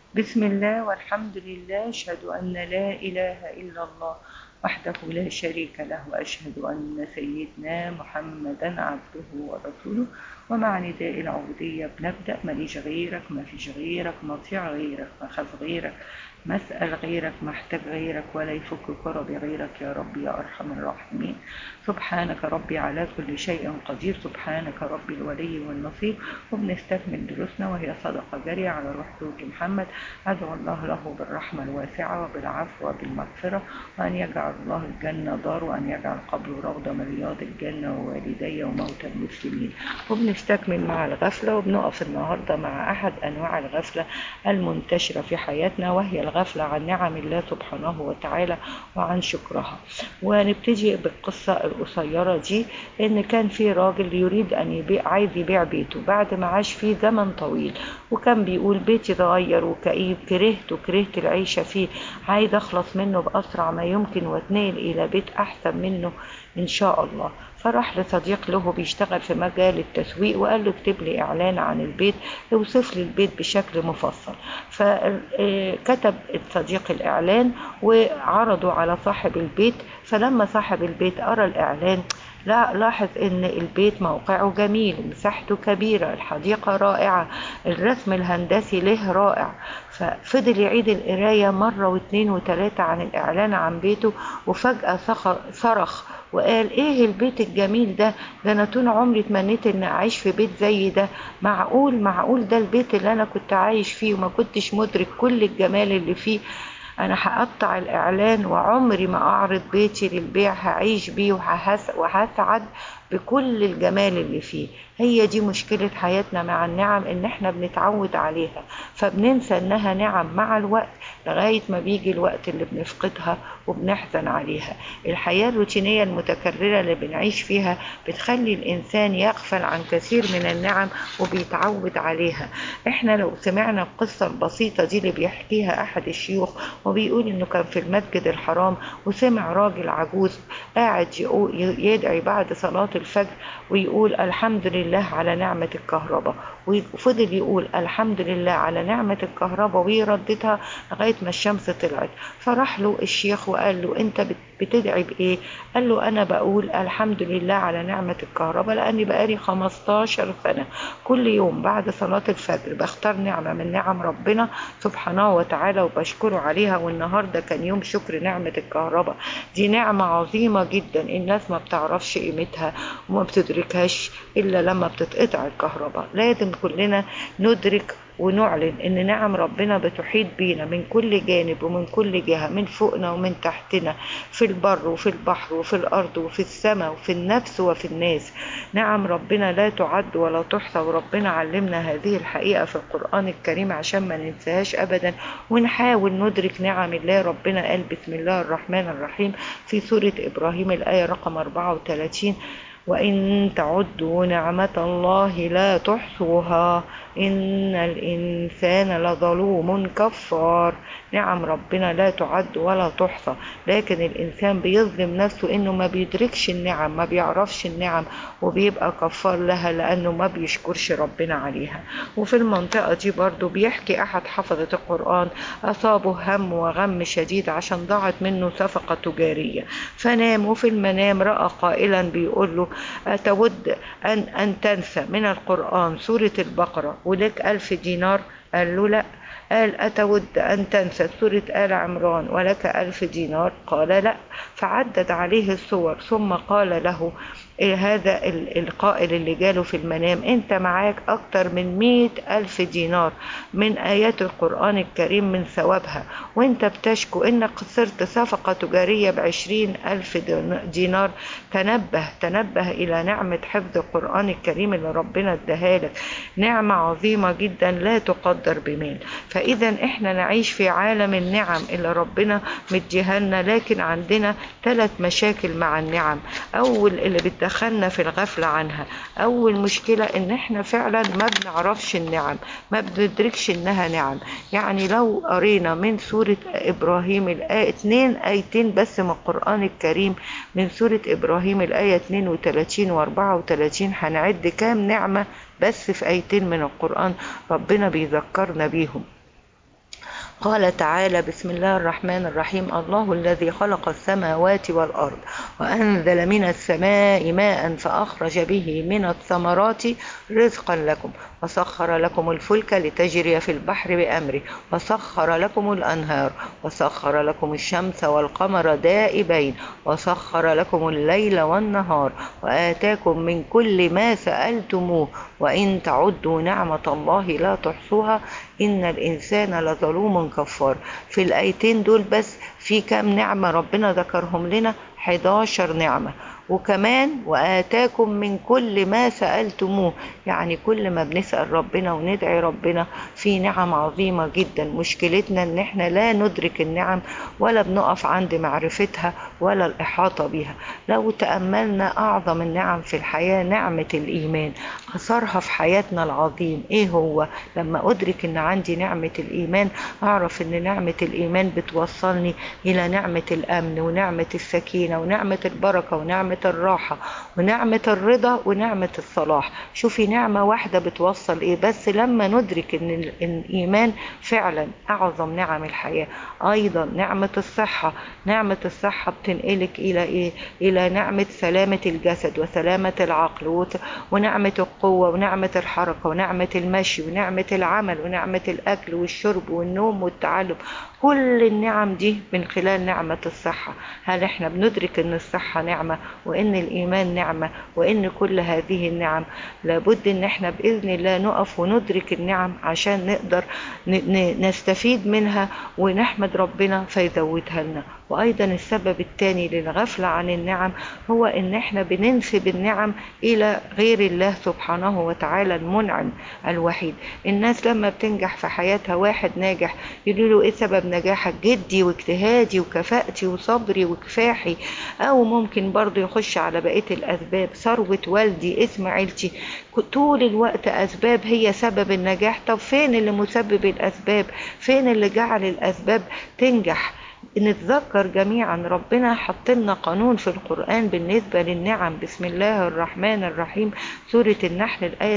بسم الله والحمد لله أشهد أن لا إله إلا الله وحده لا شريك له وأشهد أن سيدنا محمدا عبده ورسوله ومع نداء العبودية بنبدأ ماليش غيرك ما فيش غيرك مطيع غيرك ما خاف غيرك مسأل غيرك محتاج غيرك ولا يفك كرب غيرك يا رب يا أرحم الراحمين سبحانك ربي على كل شيء قدير سبحانك ربي الولي والنصير وبنستكمل دروسنا وهي صدقة جارية على روح زوج محمد أدعو الله له بالرحمة الواسعة وبالعفو وبالمغفرة وأن يجعل الله الجنة دار وأن يجعل قبره روضة من رياض الجنة ووالدي وموتى المسلمين وبنستكمل مع الغفلة وبنقف النهاردة مع أحد أنواع الغفلة المنتشرة في حياتنا وهي الغفلة عن نعم الله سبحانه وتعالى وعن شكرها ونبتدي بالقصة القصيرة دي إن كان في راجل يريد أن يبيع عايز يبيع بيته بعد ما عاش فيه زمن طويل وكان بيقول بيتي اتغير وكئيب كرهت وكرهت العيشة فيه عايز أخلص منه بأسرع ما يمكن واتنقل إلى بيت أحسن منه إن شاء الله فراح لصديق له بيشتغل في مجال التسويق وقال له اكتب لي إعلان عن البيت اوصف لي البيت بشكل مفصل فكتب الصديق الإعلان وعرضه على صاحب البيت فلما صاحب البيت قرأ الإعلان لا لاحظ ان البيت موقعه جميل مساحته كبيرة الحديقة رائعة الرسم الهندسي له رائع ففضل يعيد القراية مرة واثنين وثلاثة عن الإعلان عن بيته وفجأة صرخ وقال ايه البيت الجميل ده ده انا طول عمري اتمنيت ان اعيش في بيت زي ده معقول معقول ده البيت اللي انا كنت عايش فيه وما كنتش مدرك كل الجمال اللي فيه انا هقطع الاعلان وعمري ما اعرض بيتي للبيع هعيش بيه وهسعد بكل الجمال اللي فيه هي دي مشكلة حياتنا مع النعم ان احنا بنتعود عليها فبننسى انها نعم مع الوقت لغاية ما بيجي الوقت اللي بنفقدها وبنحزن عليها الحياة الروتينية المتكررة اللي بنعيش فيها بتخلي الانسان يغفل عن كثير من النعم وبيتعود عليها احنا لو سمعنا القصة البسيطة دي اللي بيحكيها احد الشيوخ وبيقول انه كان في المسجد الحرام وسمع راجل عجوز قاعد يدعي بعد صلاة الفجر ويقول الحمد لله على نعمة الكهرباء وفضل يقول الحمد لله على نعمة الكهرباء ويرددها لغاية ما الشمس طلعت فراح له الشيخ وقال له انت بتدعي بايه قال له انا بقول الحمد لله على نعمة الكهرباء لاني بقالي 15 سنة كل يوم بعد صلاة الفجر بختار نعمة من نعم ربنا سبحانه وتعالى وبشكره عليها والنهاردة كان يوم شكر نعمة الكهرباء دي نعمة عظيمة جدا الناس ما بتعرفش قيمتها وما بتدركهاش الا لما بتتقطع الكهرباء لازم كلنا ندرك ونعلن ان نعم ربنا بتحيط بينا من كل جانب ومن كل جهة من فوقنا ومن تحتنا في البر وفي البحر وفي الارض وفي السماء وفي النفس وفي الناس نعم ربنا لا تعد ولا تحصى وربنا علمنا هذه الحقيقة في القرآن الكريم عشان ما ننساهاش ابدا ونحاول ندرك نعم الله ربنا قال بسم الله الرحمن الرحيم في سورة ابراهيم الآية رقم 34 وإن تعدوا نعمة الله لا تحصوها إن الإنسان لظلوم كفار نعم ربنا لا تعد ولا تحصى لكن الإنسان بيظلم نفسه إنه ما بيدركش النعم ما بيعرفش النعم وبيبقى كفار لها لأنه ما بيشكرش ربنا عليها وفي المنطقة دي برضو بيحكي أحد حفظة القرآن أصابه هم وغم شديد عشان ضاعت منه صفقة تجارية فنام وفي المنام رأى قائلا بيقول له أتود أن, أن تنسى من القرآن سورة البقرة ولك ألف دينار قال له لا قال أتود أن تنسى سورة آل عمران ولك ألف دينار قال لا فعدد عليه الصور ثم قال له هذا القائل اللي جاله في المنام انت معاك اكتر من مئة الف دينار من ايات القرآن الكريم من ثوابها وانت بتشكو انك خسرت صفقة تجارية بعشرين الف دينار تنبه تنبه الى نعمة حفظ القرآن الكريم اللي ربنا اداها لك نعمة عظيمة جدا لا تقدر بمال فاذا احنا نعيش في عالم النعم اللي ربنا مديها لكن عندنا ثلاث مشاكل مع النعم اول اللي بتدخل دخلنا في الغفلة عنها أول مشكلة إن إحنا فعلا ما بنعرفش النعم ما بندركش إنها نعم يعني لو قرينا من سورة إبراهيم الآية اتنين آيتين بس من القرآن الكريم من سورة إبراهيم الآية 32 و 34 هنعد كام نعمة بس في آيتين من القرآن ربنا بيذكرنا بيهم قال تعالى بسم الله الرحمن الرحيم الله الذي خلق السماوات والأرض وأنزل من السماء ماء فأخرج به من الثمرات رزقا لكم وسخر لكم الفلك لتجري في البحر بأمره وسخر لكم الأنهار وسخر لكم الشمس والقمر دائبين وسخر لكم الليل والنهار وآتاكم من كل ما سألتموه وإن تعدوا نعمة الله لا تحصوها إن الإنسان لظلوم كفار في الآيتين دول بس في كام نعمة ربنا ذكرهم لنا 11 نعمة وكمان وآتاكم من كل ما سألتموه يعني كل ما بنسأل ربنا وندعي ربنا في نعم عظيمة جدا مشكلتنا ان احنا لا ندرك النعم ولا بنقف عند معرفتها ولا الإحاطة بها لو تأملنا أعظم النعم في الحياة نعمة الإيمان أثرها في حياتنا العظيم إيه هو لما أدرك أن عندي نعمة الإيمان أعرف أن نعمة الإيمان بتوصلني إلى نعمة الأمن ونعمة السكينة ونعمة البركة ونعمة الراحة ونعمة الرضا ونعمة الصلاح شوفي نعمة واحدة بتوصل إيه بس لما ندرك أن الإيمان فعلا أعظم نعم الحياة أيضا نعمة الصحة نعمة الصحة بتنقلك إلى إيه إلى نعمة سلامة الجسد وسلامة العقل ونعمة القوة ونعمة الحركة ونعمة المشي ونعمة العمل ونعمة الأكل والشرب والنوم والتعلم كل النعم دي من خلال نعمة الصحة هل احنا بندرك ان الصحة نعمة وان الايمان نعمة وان كل هذه النعم لابد ان احنا باذن الله نقف وندرك النعم عشان نقدر نستفيد منها ونحمد ربنا فيزودها لنا وايضا السبب الثاني للغفلة عن النعم هو ان احنا بننسب النعم الى غير الله سبحانه وتعالى المنعم الوحيد الناس لما بتنجح في حياتها واحد ناجح يقولوا له ايه سبب نجاحك جدي واجتهادي وكفاءتي وصبري وكفاحي او ممكن برضه يخش على بقية الاسباب ثروة والدي اسم عيلتي طول الوقت اسباب هي سبب النجاح طب فين اللي مسبب الاسباب فين اللي جعل الاسباب تنجح نتذكر جميعا ربنا حط لنا قانون في القرآن بالنسبة للنعم بسم الله الرحمن الرحيم سورة النحل الآية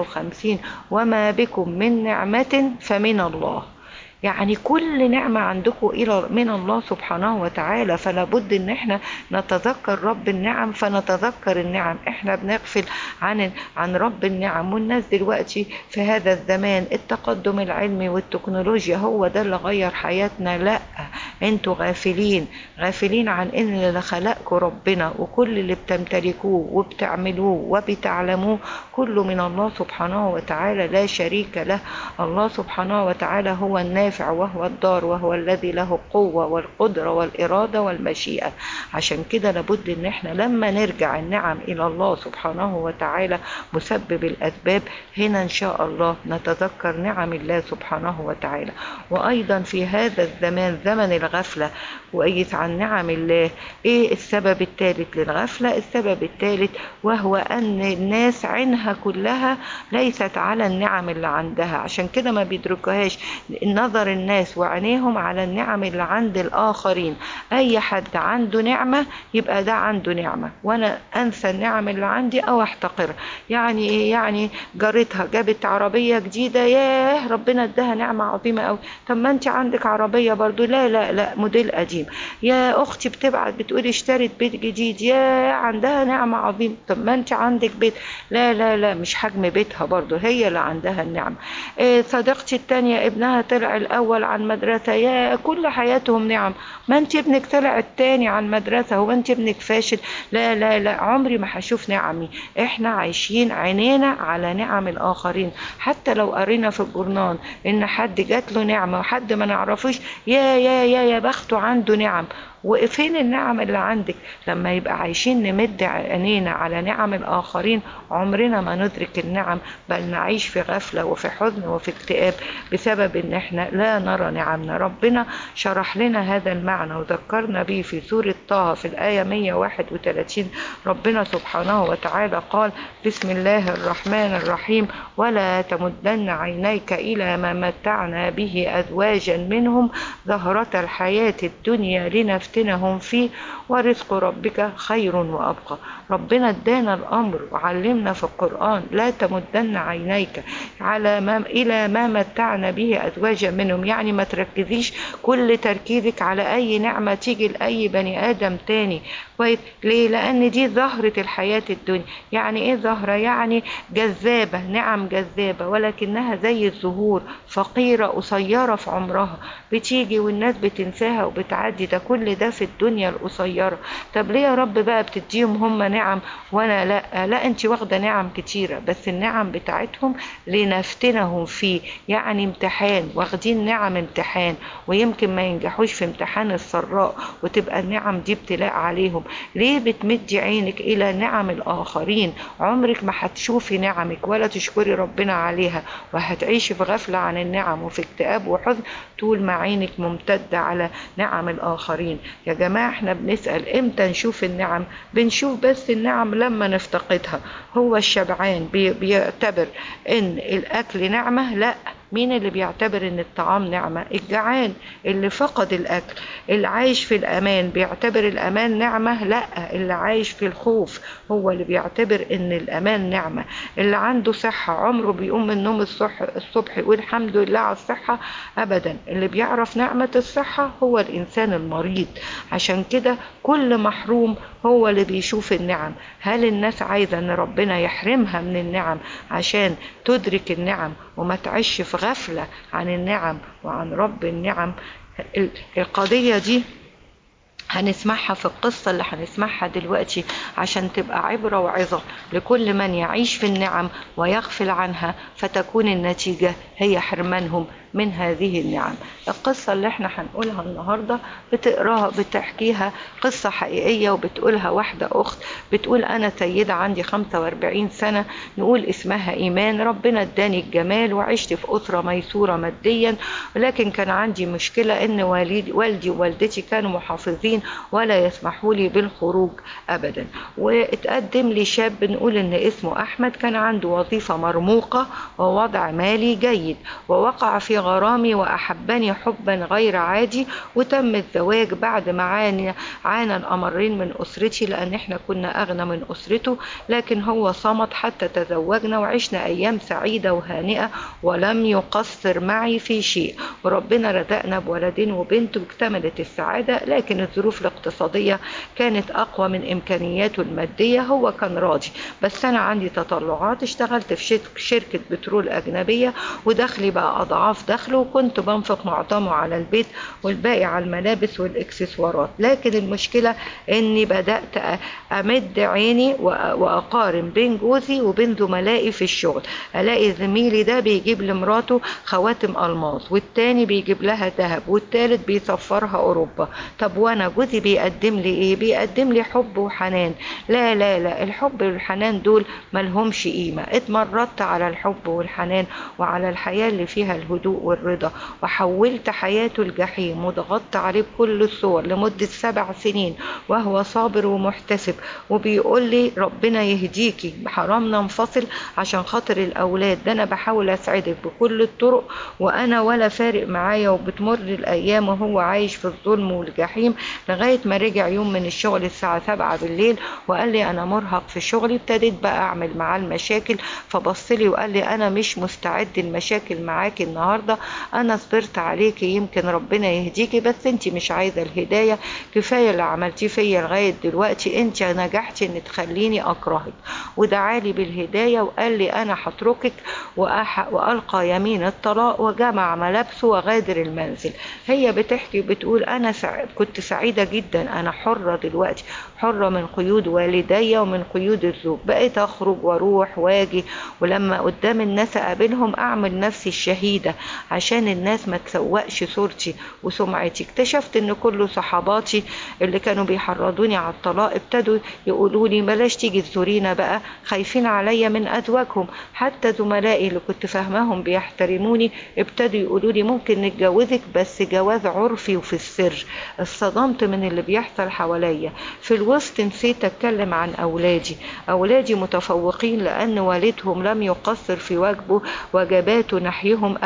53 وما بكم من نعمة فمن الله يعني كل نعمة عندكم إلى من الله سبحانه وتعالى فلا بد إن إحنا نتذكر رب النعم فنتذكر النعم إحنا بنغفل عن عن رب النعم والناس دلوقتي في هذا الزمان التقدم العلمي والتكنولوجيا هو ده اللي غير حياتنا لا انتوا غافلين غافلين عن ان اللي خلقكم ربنا وكل اللي بتمتلكوه وبتعملوه وبتعلموه كله من الله سبحانه وتعالى لا شريك له الله سبحانه وتعالى هو النافع النافع وهو الضار وهو الذي له القوة والقدرة والإرادة والمشيئة عشان كده لابد ان احنا لما نرجع النعم الى الله سبحانه وتعالى مسبب الاسباب هنا ان شاء الله نتذكر نعم الله سبحانه وتعالى وايضا في هذا الزمان زمن الغفلة وقيس عن نعم الله ايه السبب الثالث للغفلة السبب الثالث وهو ان الناس عينها كلها ليست على النعم اللي عندها عشان كده ما بيدركوهاش نظر الناس وعينيهم على النعم اللي عند الآخرين أي حد عنده نعمة يبقى ده عنده نعمة وأنا أنسى النعم اللي عندي أو أحتقرها يعني إيه يعني جارتها جابت عربية جديدة ياه ربنا اداها نعمة عظيمة أوي طب ما أنت عندك عربية برضو لا لا لا موديل قديم يا أختي بتبعت بتقولي اشترت بيت جديد يا عندها نعمة عظيمة طب ما أنت عندك بيت لا لا لا مش حجم بيتها برضو هي اللي عندها النعمة إيه صديقتي التانية ابنها طلع الأول عن مدرسة يا كل حياتهم نعم ما أنت ابنك طلع التاني عن مدرسة هو أنت ابنك فاشل لا لا لا عمري ما هشوف نعمي احنا عايشين عينينا على نعم الآخرين حتى لو قرينا في الجورنال إن حد جات له نعمة وحد ما نعرفوش يا يا يا يا بخته عنده نعم وفين النعم اللي عندك لما يبقى عايشين نمد عينينا على نعم الآخرين عمرنا ما ندرك النعم بل نعيش في غفلة وفي حزن وفي اكتئاب بسبب ان احنا لا نرى نعمنا ربنا شرح لنا هذا المعنى وذكرنا به في سورة طه في الآية 131 ربنا سبحانه وتعالى قال بسم الله الرحمن الرحيم ولا تمدن عينيك إلى ما متعنا به أزواجا منهم زهرة الحياة الدنيا لنفسهم لنفتنهم فيه ورزق ربك خير وأبقى ربنا ادانا الأمر وعلمنا في القرآن لا تمدن عينيك على ما إلى ما متعنا به أزواجا منهم يعني ما تركزيش كل تركيزك على أي نعمة تيجي لأي بني آدم تاني كويس ليه لأن دي زهرة الحياة الدنيا يعني إيه زهرة يعني جذابة نعم جذابة ولكنها زي الزهور فقيرة قصيرة في عمرها بتيجي والناس بتنساها وبتعدي ده كل ده في الدنيا القصيرة طب ليه يا رب بقى بتديهم هم نعم وانا لا لا انت واخده نعم كتيره بس النعم بتاعتهم لنفتنهم فيه يعني امتحان واخدين نعم امتحان ويمكن ما ينجحوش في امتحان السراء وتبقى النعم دي ابتلاء عليهم ليه بتمدي عينك الى نعم الاخرين عمرك ما هتشوفي نعمك ولا تشكري ربنا عليها وهتعيشي في غفله عن النعم وفي اكتئاب وحزن طول ما عينك ممتده على نعم الاخرين يا جماعه احنا بنسال امتى نشوف النعم بنشوف بس النعم لما نفتقدها هو الشبعان بيعتبر ان الاكل نعمه لا مين اللي بيعتبر ان الطعام نعمة الجعان اللي فقد الاكل اللي عايش في الامان بيعتبر الامان نعمة لا اللي عايش في الخوف هو اللي بيعتبر ان الامان نعمة اللي عنده صحة عمره بيقوم من النوم الصبح الصبح يقول الحمد لله على الصحة ابدا اللي بيعرف نعمة الصحة هو الانسان المريض عشان كده كل محروم هو اللي بيشوف النعم هل الناس عايزة ان ربنا يحرمها من النعم عشان تدرك النعم وما تعيش في غفلة عن النعم وعن رب النعم القضية دي هنسمعها في القصة اللي هنسمعها دلوقتي عشان تبقى عبرة وعظة لكل من يعيش في النعم ويغفل عنها فتكون النتيجة هي حرمانهم من هذه النعم القصة اللي احنا هنقولها النهاردة بتقراها بتحكيها قصة حقيقية وبتقولها واحدة أخت بتقول أنا سيدة عندي 45 سنة نقول اسمها إيمان ربنا اداني الجمال وعشت في أسرة ميسورة ماديا ولكن كان عندي مشكلة إن والدي, والدي ووالدتي كانوا محافظين ولا يسمحوا لي بالخروج أبدا واتقدم لي شاب نقول إن اسمه أحمد كان عنده وظيفة مرموقة ووضع مالي جيد ووقع في غرامي وأحبني حبا غير عادي وتم الزواج بعد ما عانى عانى الأمرين من أسرتي لأن احنا كنا أغنى من أسرته لكن هو صمت حتى تزوجنا وعشنا أيام سعيدة وهانئة ولم يقصر معي في شيء وربنا رزقنا بولدين وبنت واكتملت السعادة لكن الظروف الاقتصادية كانت أقوى من إمكانياته المادية هو كان راضي بس أنا عندي تطلعات اشتغلت في شركة بترول أجنبية ودخلي بقى أضعاف دخله وكنت بنفق معظمه على البيت والباقي على الملابس والاكسسوارات لكن المشكلة اني بدأت امد عيني واقارن بين جوزي وبين زملائي في الشغل الاقي زميلي ده بيجيب لمراته خواتم الماظ والتاني بيجيب لها ذهب والتالت بيسفرها اوروبا طب وانا جوزي بيقدم لي ايه بيقدم لي حب وحنان لا لا لا الحب والحنان دول ملهمش قيمة اتمردت على الحب والحنان وعلى الحياة اللي فيها الهدوء والرضا وحولت حياته الجحيم وضغطت عليه بكل الصور لمدة سبع سنين وهو صابر ومحتسب وبيقول لي ربنا يهديكي حرام ننفصل عشان خاطر الأولاد ده أنا بحاول أسعدك بكل الطرق وأنا ولا فارق معايا وبتمر الأيام وهو عايش في الظلم والجحيم لغاية ما رجع يوم من الشغل الساعة سبعة بالليل وقال لي أنا مرهق في شغلي ابتديت بقى أعمل معاه المشاكل فبص لي وقال لي أنا مش مستعد المشاكل معاكي النهاردة أنا صبرت عليكي يمكن ربنا يهديكي بس أنت مش عايزة الهداية كفاية اللي عملتيه فيا لغاية دلوقتي أنت نجحتي إن تخليني أكرهك ودعالي بالهداية وقال لي أنا هتركك وألقى يمين الطلاق وجمع ملابسه وغادر المنزل هي بتحكي بتقول أنا سعيد كنت سعيدة جدا أنا حرة دلوقتي حرة من قيود والدي ومن قيود الزوج بقيت أخرج وأروح واجي ولما قدام الناس أقابلهم أعمل نفسي الشهيدة عشان الناس ما تسوقش صورتي وسمعتي اكتشفت ان كل صحاباتي اللي كانوا بيحرضوني على الطلاق ابتدوا يقولوا لي بلاش تيجي تزورينا بقى خايفين عليا من ازواجهم حتى زملائي اللي كنت فاهماهم بيحترموني ابتدوا يقولوا لي ممكن نتجوزك بس جواز عرفي وفي السر اصطدمت من اللي بيحصل حواليا في الوسط نسيت اتكلم عن اولادي اولادي متفوقين لان والدهم لم يقصر في واجبه وجباته نحيهم ابدا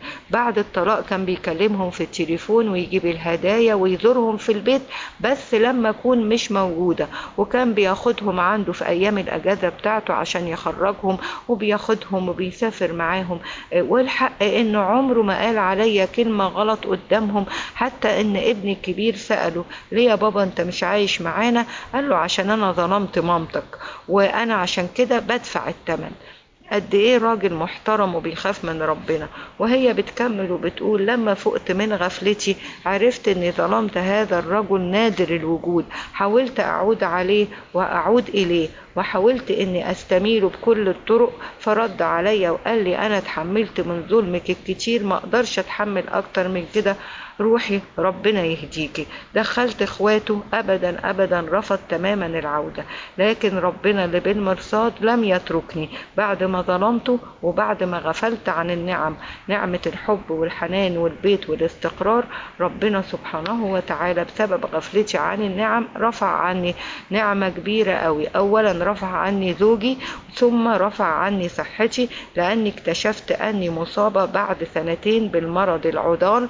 بعد الطلاق كان بيكلمهم في التليفون ويجيب الهدايا ويزورهم في البيت بس لما أكون مش موجودة وكان بياخدهم عنده في أيام الأجازة بتاعته عشان يخرجهم وبياخدهم وبيسافر معاهم والحق إنه عمره ما قال عليا كلمة غلط قدامهم حتى إن ابني الكبير سأله ليه يا بابا أنت مش عايش معانا قال له عشان أنا ظلمت مامتك وأنا عشان كده بدفع الثمن قد ايه راجل محترم وبيخاف من ربنا وهي بتكمل وبتقول لما فقت من غفلتي عرفت اني ظلمت هذا الرجل نادر الوجود حاولت اعود عليه واعود اليه وحاولت اني استميله بكل الطرق فرد عليا وقال لي انا اتحملت من ظلمك الكتير ما اقدرش اتحمل اكتر من كده روحي ربنا يهديكي دخلت اخواته ابدا ابدا رفض تماما العودة لكن ربنا اللي بالمرصاد لم يتركني بعد ما ظلمته وبعد ما غفلت عن النعم نعمة الحب والحنان والبيت والاستقرار ربنا سبحانه وتعالى بسبب غفلتي عن النعم رفع عني نعمة كبيرة قوي اولا رفع عني زوجي ثم رفع عني صحتي لاني اكتشفت اني مصابة بعد سنتين بالمرض العضال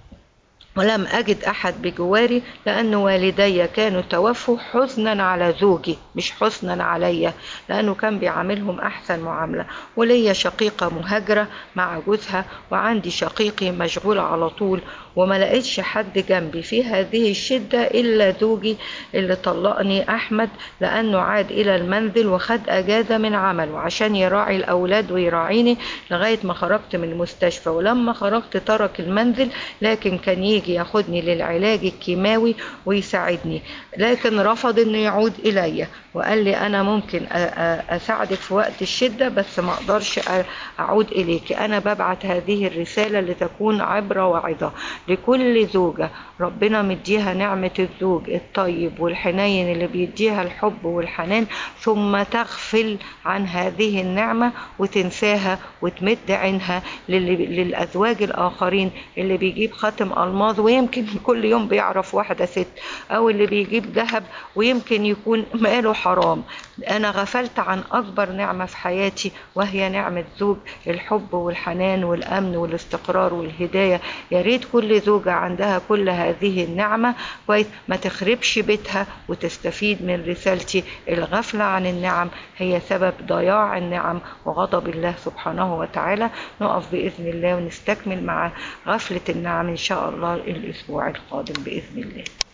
ولم أجد أحد بجواري لأن والدي كانوا توفوا حزنا على زوجي مش حزنا عليا لأنه كان بيعاملهم أحسن معاملة وليا شقيقة مهاجرة مع جوزها وعندي شقيقي مشغول على طول وما لقيتش حد جنبي في هذه الشدة إلا زوجي اللي طلقني أحمد لأنه عاد إلى المنزل وخد أجازة من عمله عشان يراعي الأولاد ويراعيني لغاية ما خرجت من المستشفى ولما خرجت ترك المنزل لكن كان يجي ياخدني للعلاج الكيماوي ويساعدني لكن رفض انه يعود الي وقال لي انا ممكن اساعدك في وقت الشدة بس ما اقدرش اعود اليك انا ببعت هذه الرسالة لتكون عبرة وعظة لكل زوجة ربنا مديها نعمة الزوج الطيب والحنين اللي بيديها الحب والحنان ثم تغفل عن هذه النعمة وتنساها وتمد عينها للأزواج الآخرين اللي بيجيب خاتم ألماظ ويمكن كل يوم بيعرف واحدة ست أو اللي بيجيب ذهب ويمكن يكون ماله حرام أنا غفلت عن أكبر نعمة في حياتي وهي نعمة زوج الحب والحنان والأمن والاستقرار والهداية يا ريت كل زوجة عندها كل هذه النعمة كويس ما تخربش بيتها وتستفيد من رسالتي الغفلة عن النعم هي سبب ضياع النعم وغضب الله سبحانه وتعالى نقف بإذن الله ونستكمل مع غفلة النعم إن شاء الله الأسبوع القادم بإذن الله